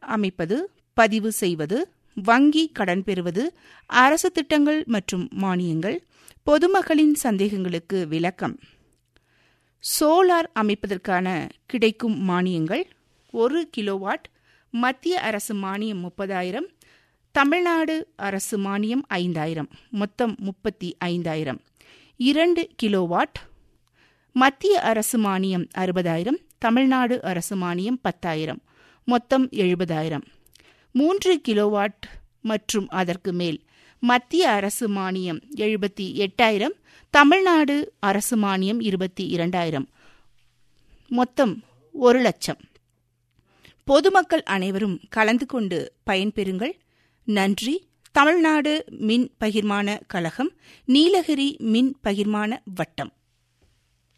அமைப்பது பதிவு செய்வது வங்கி கடன் பெறுவது அரசு திட்டங்கள் மற்றும் மானியங்கள் பொதுமக்களின் சந்தேகங்களுக்கு விளக்கம் சோலார் அமைப்பதற்கான கிடைக்கும் மானியங்கள் ஒரு கிலோவாட் மத்திய அரசு மானியம் முப்பதாயிரம் தமிழ்நாடு அரசு மானியம் ஐந்தாயிரம் மொத்தம் முப்பத்தி ஐந்தாயிரம் இரண்டு கிலோவாட் மத்திய அரசு மானியம் அறுபதாயிரம் தமிழ்நாடு அரசு மானியம் பத்தாயிரம் மொத்தம் எழுபதாயிரம் மூன்று கிலோவாட் மற்றும் அதற்கு மேல் மத்திய அரசு மானியம் எழுபத்தி எட்டாயிரம் தமிழ்நாடு அரசு மானியம் இருபத்தி இரண்டாயிரம் மொத்தம் ஒரு லட்சம் பொதுமக்கள் அனைவரும் கலந்து கொண்டு பயன்பெறுங்கள் நன்றி தமிழ்நாடு மின் பகிர்மான கழகம் நீலகிரி மின் பகிர்மான வட்டம்